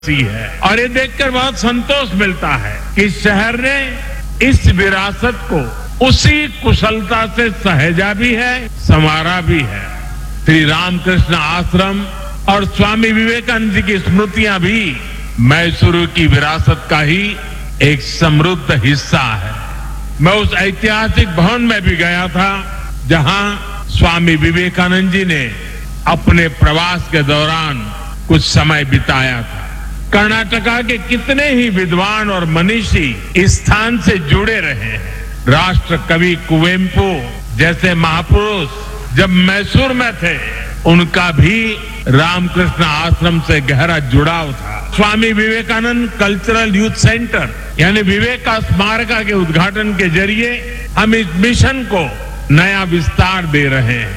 सी है और ये देखकर बहुत संतोष मिलता है कि शहर ने इस विरासत को उसी कुशलता से सहेजा भी है संवारा भी है श्री रामकृष्ण आश्रम और स्वामी विवेकानंद जी की स्मृतियां भी मैसूरू की विरासत का ही एक समृद्ध हिस्सा है मैं उस ऐतिहासिक भवन में भी गया था जहां स्वामी विवेकानंद जी ने अपने प्रवास के दौरान कुछ समय बिताया था कर्नाटका के कितने ही विद्वान और मनीषी इस स्थान से जुड़े रहे हैं राष्ट्र कवि कुवेम्पु जैसे महापुरुष जब मैसूर में थे उनका भी रामकृष्ण आश्रम से गहरा जुड़ाव था Swami Vivekananda cultural youth centre यानी विवेका स्मारका के उद्घाटन के जरिए हम इस मिशन को नया विस्तार दे रहे हैं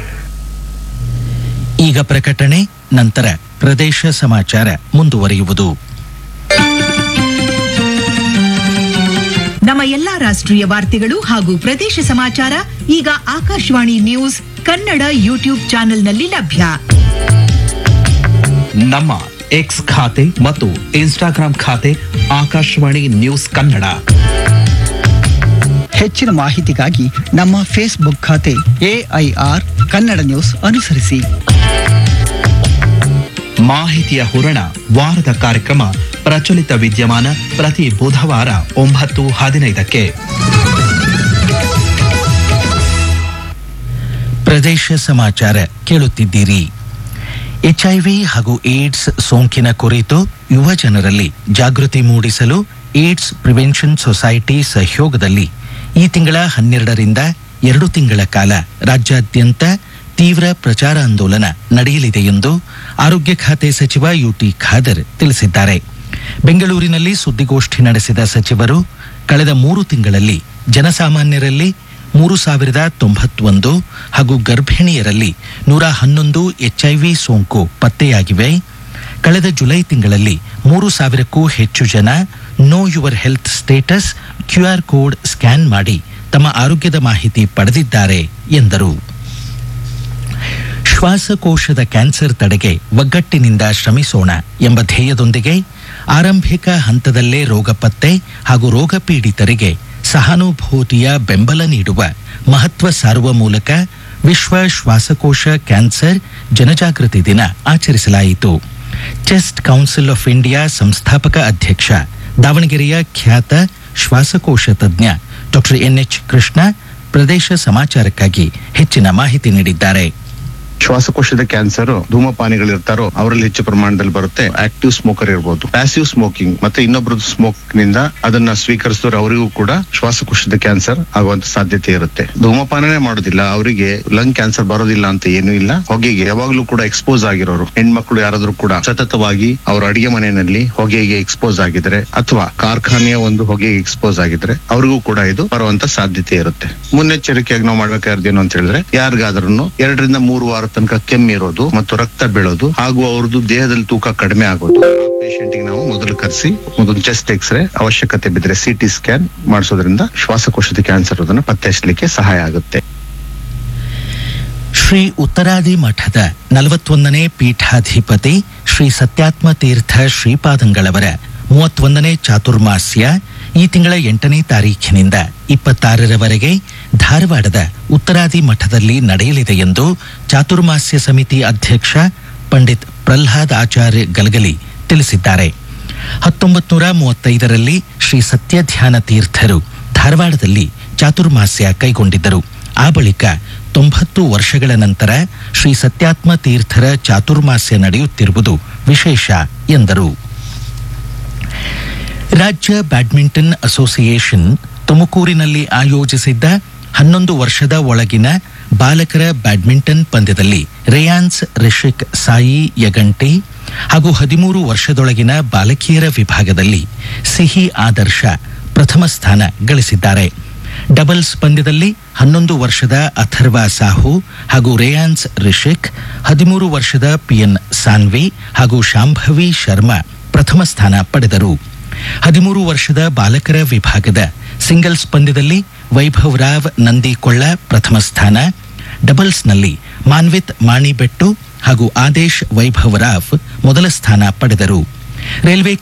ಈಗ ಪ್ರಕಟಣೆ ನಂತರ ಪ್ರದೇಶ ಸಮಾಚಾರ ಮುಂದುವರಿಯುವುದು ನಮ್ಮ ಎಲ್ಲಾ ರಾಷ್ಟ್ರೀಯ ವಾರ್ತೆಗಳು ಹಾಗೂ ಪ್ರದೇಶ ಸಮಾಚಾರ ಈಗ ಆಕಾಶವಾಣಿ ನ್ಯೂಸ್ ಕನ್ನಡ ಯೂಟ್ಯೂಬ್ ಚಾನೆಲ್ನಲ್ಲಿ ಲಭ್ಯ ನಮ್ಮ ಎಕ್ಸ್ ಖಾತೆ ಮತ್ತು ಇನ್ಸ್ಟಾಗ್ರಾಂ ಖಾತೆ ಆಕಾಶವಾಣಿ ನ್ಯೂಸ್ ಕನ್ನಡ ಹೆಚ್ಚಿನ ಮಾಹಿತಿಗಾಗಿ ನಮ್ಮ ಫೇಸ್ಬುಕ್ ಖಾತೆ ಎಐಆರ್ ಕನ್ನಡ ನ್ಯೂಸ್ ಅನುಸರಿಸಿ ಮಾಹಿತಿಯ ಹೂರಣ ವಾರದ ಕಾರ್ಯಕ್ರಮ ಪ್ರಚಲಿತ ವಿದ್ಯಮಾನ ಪ್ರತಿ ಬುಧವಾರ ಒಂಬತ್ತು ಹದಿನೈದಕ್ಕೆ ಪ್ರದೇಶ ಸಮಾಚಾರ ಕೇಳುತ್ತಿದ್ದೀರಿ ಎಚ್ಐವಿ ಹಾಗೂ ಏಡ್ಸ್ ಸೋಂಕಿನ ಕುರಿತು ಯುವ ಜನರಲ್ಲಿ ಜಾಗೃತಿ ಮೂಡಿಸಲು ಏಡ್ಸ್ ಪ್ರಿವೆನ್ಷನ್ ಸೊಸೈಟಿ ಸಹಯೋಗದಲ್ಲಿ ಈ ತಿಂಗಳ ಹನ್ನೆರಡರಿಂದ ಎರಡು ತಿಂಗಳ ಕಾಲ ರಾಜ್ಯಾದ್ಯಂತ ತೀವ್ರ ಪ್ರಚಾರ ಆಂದೋಲನ ನಡೆಯಲಿದೆ ಎಂದು ಆರೋಗ್ಯ ಖಾತೆ ಸಚಿವ ಯುಟಿ ಖಾದರ್ ತಿಳಿಸಿದ್ದಾರೆ ಬೆಂಗಳೂರಿನಲ್ಲಿ ಸುದ್ದಿಗೋಷ್ಠಿ ನಡೆಸಿದ ಸಚಿವರು ಕಳೆದ ಮೂರು ತಿಂಗಳಲ್ಲಿ ಜನಸಾಮಾನ್ಯರಲ್ಲಿ ಮೂರು ಸಾವಿರದ ತೊಂಬತ್ತೊಂದು ಹಾಗೂ ಗರ್ಭಿಣಿಯರಲ್ಲಿ ನೂರ ಹನ್ನೊಂದು ಎಚ್ಐವಿ ಸೋಂಕು ಪತ್ತೆಯಾಗಿವೆ ಕಳೆದ ಜುಲೈ ತಿಂಗಳಲ್ಲಿ ಮೂರು ಸಾವಿರಕ್ಕೂ ಹೆಚ್ಚು ಜನ know your health status QR code scan ಮಾಡಿ ತಮ್ಮ ಆರೋಗ್ಯದ ಮಾಹಿತಿ ಪಡೆದಿದ್ದಾರೆ ಎಂದರು ಶ್ವಾಸಕೋಶದ ಕ್ಯಾನ್ಸರ್ ತಡೆಗೆ ಒಗ್ಗಟ್ಟಿನಿಂದ ಶ್ರಮಿಸೋಣ ಎಂಬ ಧ್ಯೇಯದೊಂದಿಗೆ ಆರಂಭಿಕ ಹಂತದಲ್ಲೇ ರೋಗ ಪತ್ತೆ ಹಾಗೂ ರೋಗ ಪೀಡಿತರಿಗೆ ಸಹಾನುಭೂತಿಯ ಬೆಂಬಲ ನೀಡುವ ಮಹತ್ವ ಸಾರುವ ಮೂಲಕ ವಿಶ್ವ ಶ್ವಾಸಕೋಶ ಕ್ಯಾನ್ಸರ್ ಜನಜಾಗೃತಿ ದಿನ ಆಚರಿಸಲಾಯಿತು ಚೆಸ್ಟ್ ಕೌನ್ಸಿಲ್ ಆಫ್ ಇಂಡಿಯಾ ಸಂಸ್ಥಾಪಕ ಅಧ್ಯಕ್ಷ ದಾವಣಗೆರೆಯ ಖ್ಯಾತ ಶ್ವಾಸಕೋಶ ತಜ್ಞ ಡಾಕ್ಟರ್ ಎನ್ಎಚ್ ಕೃಷ್ಣ ಪ್ರದೇಶ ಸಮಾಚಾರಕ್ಕಾಗಿ ಹೆಚ್ಚಿನ ಮಾಹಿತಿ ನೀಡಿದ್ದಾರೆ ಶ್ವಾಸಕೋಶದ ಕ್ಯಾನ್ಸರ್ ಧೂಮಪಾನಿಗಳಿರ್ತಾರೋ ಅವರಲ್ಲಿ ಹೆಚ್ಚು ಪ್ರಮಾಣದಲ್ಲಿ ಬರುತ್ತೆ ಆಕ್ಟಿವ್ ಸ್ಮೋಕರ್ ಇರಬಹುದು ಪ್ಯಾಸಿವ್ ಸ್ಮೋಕಿಂಗ್ ಮತ್ತೆ ಇನ್ನೊಬ್ರದ್ದು ಸ್ಮೋಕ್ ನಿಂದ ಅದನ್ನ ಸ್ವೀಕರಿಸಿದವರು ಅವರಿಗೂ ಕೂಡ ಶ್ವಾಸಕೋಶದ ಕ್ಯಾನ್ಸರ್ ಆಗುವಂತ ಸಾಧ್ಯತೆ ಇರುತ್ತೆ ಧೂಮಪಾನನೇ ಮಾಡೋದಿಲ್ಲ ಅವರಿಗೆ ಲಂಗ್ ಕ್ಯಾನ್ಸರ್ ಬರೋದಿಲ್ಲ ಅಂತ ಏನೂ ಇಲ್ಲ ಹೊಗೆಗೆ ಯಾವಾಗ್ಲೂ ಕೂಡ ಎಕ್ಸ್ಪೋಸ್ ಆಗಿರೋರು ಹೆಣ್ಮಕ್ಳು ಯಾರಾದ್ರೂ ಕೂಡ ಸತತವಾಗಿ ಅವ್ರ ಅಡಿಗೆ ಮನೆಯಲ್ಲಿ ಹೊಗೆಗೆ ಎಕ್ಸ್ಪೋಸ್ ಆಗಿದ್ರೆ ಅಥವಾ ಕಾರ್ಖಾನೆಯ ಒಂದು ಹೊಗೆಗೆ ಎಕ್ಸ್ಪೋಸ್ ಆಗಿದ್ರೆ ಅವ್ರಿಗೂ ಕೂಡ ಇದು ಬರುವಂತ ಸಾಧ್ಯತೆ ಇರುತ್ತೆ ಮುನ್ನೆಚ್ಚರಿಕೆಯಾಗಿ ನಾವು ಮಾಡ್ಬೇಕಾದ್ರೆ ಏನು ಅಂತ ಹೇಳಿದ್ರೆ ಯಾರಿಗಾದ್ರೂ ಎರಡರಿಂದ ಮೂರು ವಾರ ತನಕ ಕೆಮ್ಮಿರೋದು ಮತ್ತು ರಕ್ತ ಬೀಳೋದು ಹಾಗೂ ಅವ್ರದ್ದು ದೇಹದಲ್ಲಿ ತೂಕ ಕಡಿಮೆ ಆಗೋದು ಪೇಷಂಟ್ ನಾವು ಮೊದಲು ಕರೆಸಿ ಮೊದಲು ಚೆಸ್ಟ್ ಎಕ್ಸ್ರೇ ಅವಶ್ಯಕತೆ ಬಿದ್ದರೆ ಸಿಟಿ ಸ್ಕ್ಯಾನ್ ಮಾಡಿಸೋದ್ರಿಂದ ಶ್ವಾಸಕೋಶದ ಕ್ಯಾನ್ಸರ್ ಅದನ್ನ ಪತ್ತೆ ಹಚ್ಚಲಿಕ್ಕೆ ಸಹಾಯ ಆಗುತ್ತೆ ಶ್ರೀ ಉತ್ತರಾದಿ ಮಠದ ನಲವತ್ತೊಂದನೇ ಪೀಠಾಧಿಪತಿ ಶ್ರೀ ಸತ್ಯಾತ್ಮ ತೀರ್ಥ ಶ್ರೀಪಾದಂಗಳವರ ಮೂವತ್ತೊಂದನೇ ಚಾತುರ್ಮಾಸ್ಯ ಈ ತಿಂಗಳ ಎಂಟನೇ ತಾರೀಖಿನಿಂದ ಇಪ್ಪತ್ತಾರರವರೆಗೆ ಧಾರವಾಡದ ಉತ್ತರಾದಿ ಮಠದಲ್ಲಿ ನಡೆಯಲಿದೆ ಎಂದು ಚಾತುರ್ಮಾಸ್ಯ ಸಮಿತಿ ಅಧ್ಯಕ್ಷ ಪಂಡಿತ್ ಪ್ರಹ್ಲಾದ್ ಆಚಾರ್ಯ ಗಲಗಲಿ ತಿಳಿಸಿದ್ದಾರೆ ಹತ್ತೊಂಬತ್ತು ನೂರ ಮೂವತ್ತೈದರಲ್ಲಿ ಶ್ರೀ ಸತ್ಯಧ್ಯಾನ ತೀರ್ಥರು ಧಾರವಾಡದಲ್ಲಿ ಚಾತುರ್ಮಾಸ್ಯ ಕೈಗೊಂಡಿದ್ದರು ಆ ಬಳಿಕ ತೊಂಬತ್ತು ವರ್ಷಗಳ ನಂತರ ಶ್ರೀ ಸತ್ಯಾತ್ಮ ತೀರ್ಥರ ಚಾತುರ್ಮಾಸ್ಯ ನಡೆಯುತ್ತಿರುವುದು ವಿಶೇಷ ಎಂದರು ರಾಜ್ಯ ಬ್ಯಾಡ್ಮಿಂಟನ್ ಅಸೋಸಿಯೇಷನ್ ತುಮಕೂರಿನಲ್ಲಿ ಆಯೋಜಿಸಿದ್ದ ಹನ್ನೊಂದು ವರ್ಷದ ಒಳಗಿನ ಬಾಲಕರ ಬ್ಯಾಡ್ಮಿಂಟನ್ ಪಂದ್ಯದಲ್ಲಿ ರೇಯಾನ್ಸ್ ರಿಷಿಕ್ ಸಾಯಿ ಯಗಂಟಿ ಹಾಗೂ ಹದಿಮೂರು ವರ್ಷದೊಳಗಿನ ಬಾಲಕಿಯರ ವಿಭಾಗದಲ್ಲಿ ಸಿಹಿ ಆದರ್ಶ ಪ್ರಥಮ ಸ್ಥಾನ ಗಳಿಸಿದ್ದಾರೆ ಡಬಲ್ಸ್ ಪಂದ್ಯದಲ್ಲಿ ಹನ್ನೊಂದು ವರ್ಷದ ಅಥರ್ವ ಸಾಹು ಹಾಗೂ ರೇಯಾನ್ಸ್ ರಿಷಿಕ್ ಹದಿಮೂರು ವರ್ಷದ ಪಿಎನ್ ಸಾನ್ವಿ ಹಾಗೂ ಶಾಂಭವಿ ಶರ್ಮಾ ಪ್ರಥಮ ಸ್ಥಾನ ಪಡೆದರು ಹದಿಮೂರು ವರ್ಷದ ಬಾಲಕರ ವಿಭಾಗದ ಸಿಂಗಲ್ಸ್ ಪಂದ್ಯದಲ್ಲಿ ವೈಭವ್ ರಾವ್ ನಂದಿಕೊಳ್ಳ ಪ್ರಥಮ ಸ್ಥಾನ ಡಬಲ್ಸ್ನಲ್ಲಿ ಮಾನ್ವಿತ್ ಮಾಣಿಬೆಟ್ಟು ಹಾಗೂ ಆದೇಶ್ ವೈಭವ್ ರಾವ್ ಮೊದಲ ಸ್ಥಾನ ಪಡೆದರು ರೈಲ್ವೆ